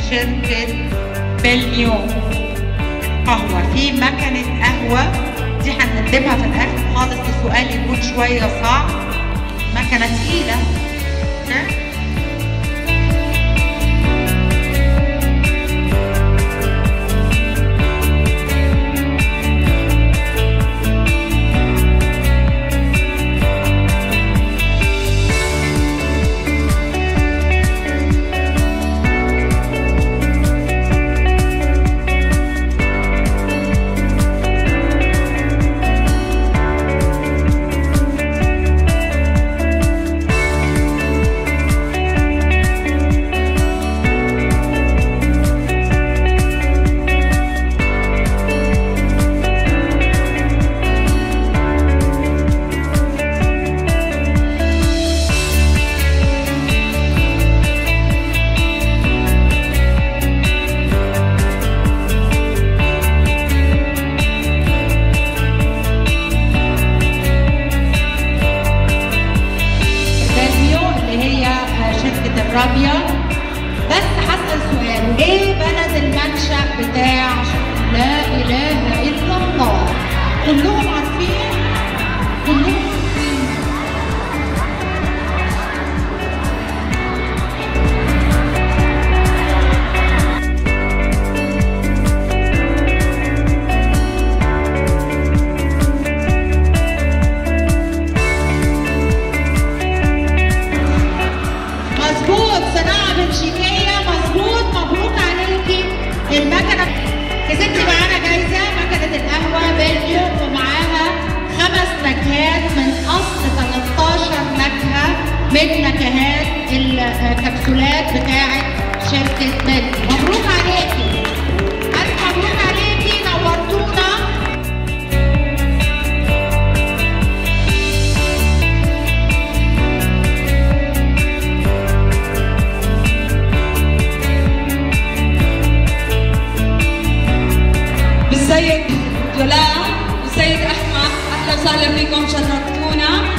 شركة بلميو قهوة في مكنة قهوة دي هنقدمها في الآخر خالص السؤال يكون شوية صعب مكنة تقيلة أوكي؟ بلميو اللي هي شركة الرابية بس هسأل سؤال ايه بلد المنشأ بتاع لا إله إلا الله كلهم عارفين كلهم عارفين مظبوط صناعة بلجيكية مظبوط مبروك عليكي المكنة كسبتي معانا جايزة مكنة القهوة بلجيو ومعاها خمس نكهات من أصل 13 نكهة من نكهات الكبسولات بتاعة شركة بلجيو مبروك عليكي ألف مبروك عليكي نورتونا بالسيد جلال والسيد احمد اهلا وسهلا فيكم شرفتونا